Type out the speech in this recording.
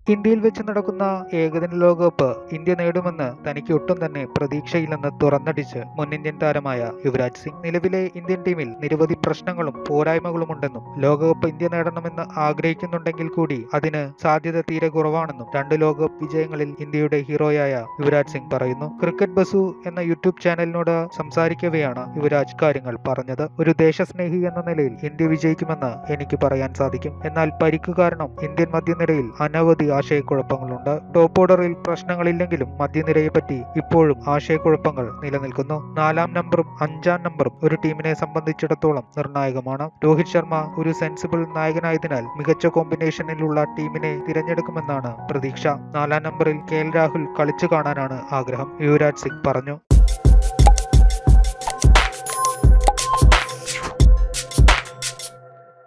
ഇന്ത്യയിൽ വെച്ച് നടക്കുന്ന ഏകദിന ലോകകപ്പ് ഇന്ത്യ നേടുമെന്ന് തനിക്ക് ഒട്ടും തന്നെ പ്രതീക്ഷയില്ലെന്ന് തുറന്നടിച്ച് മുൻ ഇന്ത്യൻ താരമായ യുവരാജ് സിംഗ് നിലവിലെ ഇന്ത്യൻ ടീമിൽ നിരവധി പ്രശ്നങ്ങളും പോരായ്മകളുമുണ്ടെന്നും ലോകകപ്പ് ഇന്ത്യ നേടണമെന്ന് ആഗ്രഹിക്കുന്നുണ്ടെങ്കിൽ കൂടി അതിന് സാധ്യത തീരെ കുറവാണെന്നും രണ്ട് ലോകകപ്പ് വിജയങ്ങളിൽ ഇന്ത്യയുടെ ഹീറോയായ യുവരാജ് സിംഗ് പറയുന്നു ക്രിക്കറ്റ് ബസു എന്ന യൂട്യൂബ് ചാനലിനോട് സംസാരിക്കവെയാണ് യുവരാജ് കാര്യങ്ങൾ പറഞ്ഞത് ഒരു ദേശസ്നേഹി എന്ന നിലയിൽ ഇന്ത്യ വിജയിക്കുമെന്ന് എനിക്ക് പറയാൻ സാധിക്കും എന്നാൽ പരിക്ക് കാരണം ഇന്ത്യൻ മധ്യനിരയിൽ അനവധി ആശയക്കുഴപ്പങ്ങളുണ്ട് ടോപ്പ് ഓർഡറിൽ പ്രശ്നങ്ങളില്ലെങ്കിലും മധ്യനിരയെപ്പറ്റി ഇപ്പോഴും ആശയക്കുഴപ്പങ്ങൾ നിലനിൽക്കുന്നു നാലാം നമ്പറും അഞ്ചാം നമ്പറും ഒരു ടീമിനെ സംബന്ധിച്ചിടത്തോളം നിർണായകമാണ് രോഹിത് ശർമ്മ ഒരു സെൻസിബിൾ നായകനായതിനാൽ മികച്ച കോമ്പിനേഷനിലുള്ള ടീമിനെ തിരഞ്ഞെടുക്കുമെന്നാണ് പ്രതീക്ഷ നാലാം നമ്പറിൽ കെ എൽ രാഹുൽ കളിച്ചു കാണാനാണ് ആഗ്രഹം യുവരാജ് സിംഗ് പറഞ്ഞു